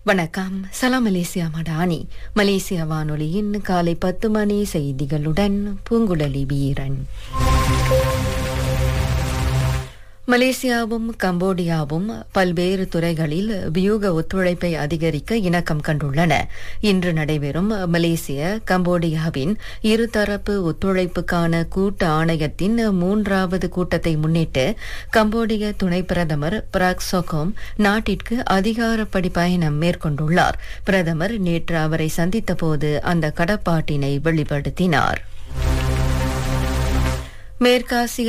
வணக்கம் சலாம் மலேசியா மடானி மலேசிய வானொலியின் காலை பத்து மணி செய்திகளுடன் பூங்குழலி வீரன் மலேசியாவும் கம்போடியாவும் பல்வேறு துறைகளில் வியூக ஒத்துழைப்பை அதிகரிக்க இணக்கம் கண்டுள்ளன இன்று நடைபெறும் மலேசிய கம்போடியாவின் இருதரப்பு ஒத்துழைப்புக்கான கூட்டு ஆணையத்தின் மூன்றாவது கூட்டத்தை முன்னிட்டு கம்போடிய துணை பிரதமர் பிராக் சொகோம் நாட்டிற்கு அதிகாரப்படி பயணம் மேற்கொண்டுள்ளார் பிரதமர் நேற்று அவரை சந்தித்தபோது அந்த கடப்பாட்டினை வெளிப்படுத்தினார் மேற்காசிய